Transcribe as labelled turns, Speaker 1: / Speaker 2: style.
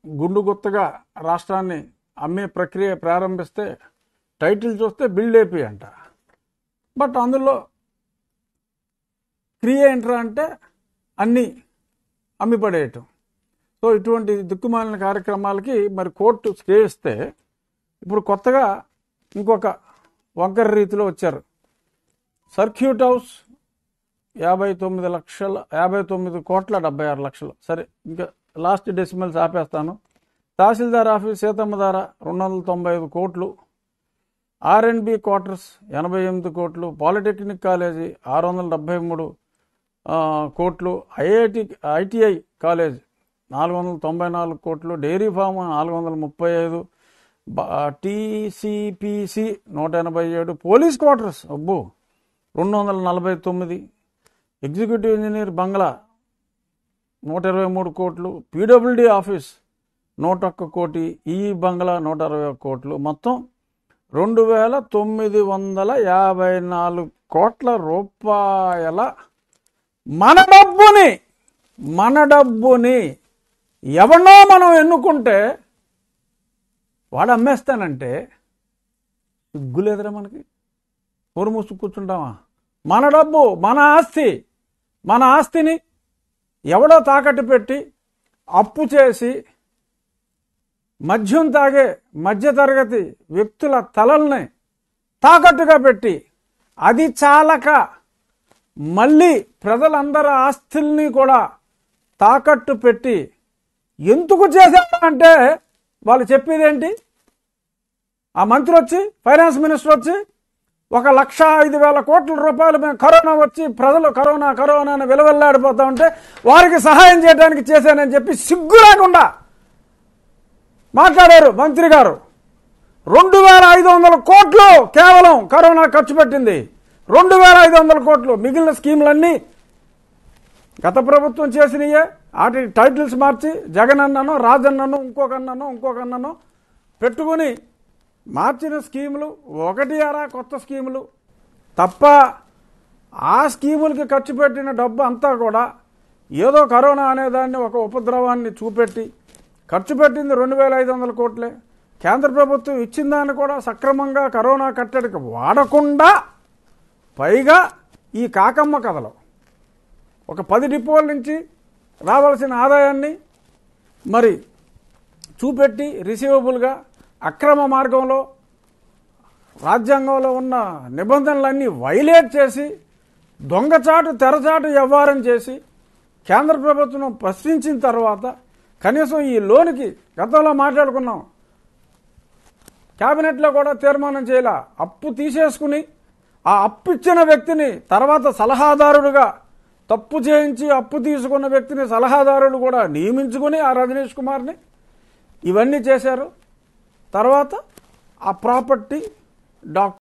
Speaker 1: గుండు గుత్తగా రాష్ట్రాన్ని అమ్మే ప్రక్రియ ప్రారంభిస్తే టైటిల్ చూస్తే బిల్డ్ ఏపీ అంట బట్ అందులో క్రియ ఏంట్రా అంటే అన్నీ అమ్మిపడేయటం సో ఇటువంటి దిక్కుమాలిన కార్యక్రమాలకి మరి కోర్టు స్టే ఇస్తే ఇప్పుడు కొత్తగా ఇంకొక వంకర రీతిలో వచ్చారు సర్క్యూట్ హౌస్ యాభై తొమ్మిది లక్షల యాభై తొమ్మిది కోట్ల డెబ్బై ఆరు లక్షలు సరే ఇంకా లాస్ట్ డెసిమల్స్ ఆపేస్తాను తహసీల్దార్ ఆఫీస్ సీతమ్మ ధార రెండు వందల తొంభై ఐదు కోట్లు ఆర్ఎండ్బి క్వార్టర్స్ ఎనభై ఎనిమిది కోట్లు పాలిటెక్నిక్ కాలేజీ ఆరు వందల డెబ్బై మూడు ఆ, కోట్లు ఐఐటి ఐటీఐ కాలేజ్ నాలుగు వందల తొంభై నాలుగు కోట్లు డైరీ ఫామ్ నాలుగు వందల ముప్పై ఐదు టీసీపీసీ నూట ఎనభై ఏడు పోలీస్ క్వార్టర్స్ అబ్బో రెండు వందల నలభై తొమ్మిది ఎగ్జిక్యూటివ్ ఇంజనీర్ బంగ్లా నూట ఇరవై మూడు కోట్లు పీడబ్ల్యూడి ఆఫీస్ నూట ఒక్క కోటి ఈ బంగ్లా నూట అరవై ఒక్క కోట్లు మొత్తం రెండు వేల తొమ్మిది వందల యాభై నాలుగు కోట్ల రూపాయల మన డబ్బుని మన డబ్బుని ఎవరినో మనం ఎన్నుకుంటే వాడు అమ్మేస్తానంటే సిగ్గులేదురా మనకి ఊరు మూసు కూర్చుంటామా మన డబ్బు మన ఆస్తి మన ఆస్తిని ఎవడో తాకట్టు పెట్టి అప్పు చేసి మద్యం తాగే మధ్యతరగతి వ్యక్తుల తలల్ని తాకట్టుగా పెట్టి అది చాలక మళ్ళీ ప్రజలందరి ఆస్తుల్ని కూడా తాకట్టు పెట్టి ఎందుకు చేశారంటే వాళ్ళు చెప్పేది ఏంటి ఆ మంత్రి వచ్చి ఫైనాన్స్ మినిస్టర్ వచ్చి ఒక లక్ష ఐదు వేల కోట్ల రూపాయలు మేము కరోనా వచ్చి ప్రజలు కరోనా కరోనా అని విలవెల్లాడిపోతా ఉంటే వారికి సహాయం చేయడానికి చేశానని చెప్పి సిగ్గు లేకుండా మాట్లాడారు మంత్రి గారు రెండు వేల ఐదు వందల కోట్లు కేవలం కరోనా ఖర్చు పెట్టింది రెండు వేల ఐదు వందల కోట్లు మిగిలిన స్కీములన్నీ గత ప్రభుత్వం చేసినయే వాటి టైటిల్స్ మార్చి జగన్ అన్నను రాజన్నను ఇంకొక అన్నను ఇంకొక అన్నను పెట్టుకుని మార్చిన స్కీములు ఒకటి అరా కొత్త స్కీములు తప్ప ఆ స్కీములకి ఖర్చు పెట్టిన డబ్బు అంతా కూడా ఏదో కరోనా అనేదాన్ని ఒక ఉపద్రవాన్ని చూపెట్టి ఖర్చు పెట్టింది రెండు వేల ఐదు వందల కోట్లే కేంద్ర ప్రభుత్వం ఇచ్చిన దాన్ని కూడా సక్రమంగా కరోనా కట్టడికి వాడకుండా పైగా ఈ కాకమ్మ కథలో ఒక పది డిపోల నుంచి రావాల్సిన ఆదాయాన్ని మరి చూపెట్టి రిసీవబుల్గా అక్రమ మార్గంలో రాజ్యాంగంలో ఉన్న నిబంధనలన్నీ వైలేట్ చేసి దొంగచాటు తెరచాటు వ్యవహారం చేసి కేంద్ర ప్రభుత్వం ప్రశ్నించిన తర్వాత కనీసం ఈ లోనికి గతంలో మాట్లాడుకున్నాం క్యాబినెట్లో కూడా తీర్మానం చేయాల అప్పు తీసేసుకుని ఆ అప్పు ఇచ్చిన వ్యక్తిని తర్వాత సలహాదారుడుగా తప్పు చేయించి అప్పు తీసుకున్న వ్యక్తిని సలహాదారుడు కూడా నియమించుకుని ఆ రజనీష్ కుమార్ని ఇవన్నీ చేశారు తర్వాత ఆ ప్రాపర్టీ డాక్